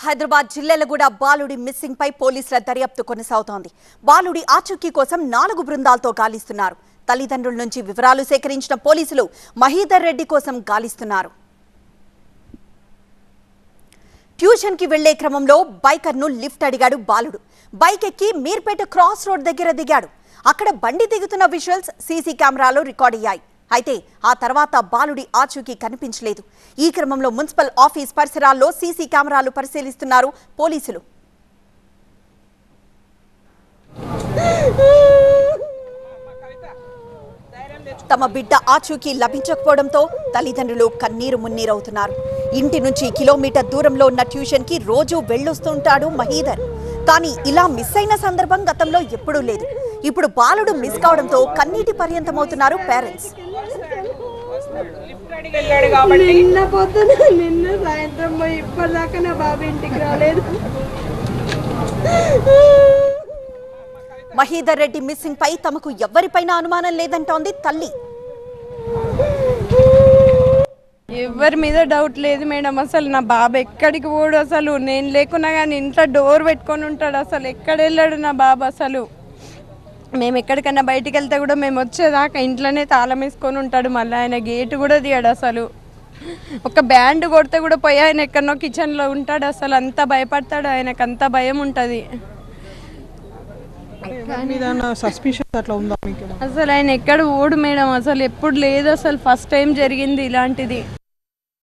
హైదరాబాద్ జిల్లెలగూడ బాలుడి మిస్సింగ్ పై పోలీసుల దర్యాప్తు కొనసాగుతోంది బాలుడి ఆచూకీ కోసం నాలుగు బృందాలతో గాలిస్తున్నారు తల్లిదండ్రుల నుంచి వివరాలు సేకరించిన పోలీసులు మహీధర్ రెడ్డి కోసం గాలిస్తున్నారు ట్యూషన్ కి వెళ్లే క్రమంలో బైకర్ ను లిఫ్ట్ అడిగాడు బాలుడు బైక్ ఎక్కి మీర్పేట క్రాస్ రోడ్ దగ్గర దిగాడు అక్కడ బండి దిగుతున్న విజువల్స్ సీసీ కెమెరాలో రికార్డ్ అయ్యాయి అయితే ఆ తర్వాత బాలుడి ఆచూకీ కనిపించలేదు ఈ క్రమంలో మున్సిపల్ ఆఫీస్ పరిసరాల్లో సీసీ కెమెరాలు పరిశీలిస్తున్నారు పోలీసులు తమ బిడ్డ ఆచూకీ లభించకపోవడంతో తల్లిదండ్రులు కన్నీరు మున్నీరవుతున్నారు ఇంటి నుంచి కిలోమీటర్ దూరంలో ఉన్న ట్యూషన్ కి రోజు వెళ్ళొస్తుంటాడు మహీధర్ కానీ ఇలా మిస్ అయిన సందర్భం గతంలో ఎప్పుడూ లేదు ఇప్పుడు బాలుడు మిస్ కావడంతో కన్నీటి పర్యంతమవుతున్నారు పేరెంట్స్ వెళ్ళాడు కాబట్టి నిన్న పొద్దున నిన్న సాయంత్రం పోయి ఇప్పటిదాకా నా బాబు ఇంటికి రాలేదు మహీధర్ రెడ్డి మిస్సింగ్ పై తమకు ఎవ్వరిపైన అనుమానం లేదంటోంది తల్లి ఎవరి మీద డౌట్ లేదు మేడం అసలు నా బాబు ఎక్కడికి పోడు అసలు నేను లేకున్నా కానీ ఇంట్లో డోర్ పెట్టుకొని ఉంటాడు అసలు ఎక్కడ వెళ్ళాడు నా బాబు అసలు మేము ఎక్కడికన్నా బయటికి వెళ్తే కూడా మేము వచ్చేదాకా ఇంట్లోనే తాళం వేసుకొని ఉంటాడు మళ్ళీ ఆయన గేటు కూడా తీయడు అసలు ఒక బ్యాండ్ కొడితే కూడా పోయి ఆయన ఎక్కడనో కిచెన్లో ఉంటాడు అసలు అంత భయపడతాడు ఆయనకు అంత భయం ఉంటుంది ఎవరి మీద సస్పిషన్స్ అట్లా ఉందా మీకు అసలు ఆయన ఎక్కడ ఓడు మేడం అసలు ఎప్పుడు లేదు అసలు ఫస్ట్ టైం జరిగింది ఇలాంటిది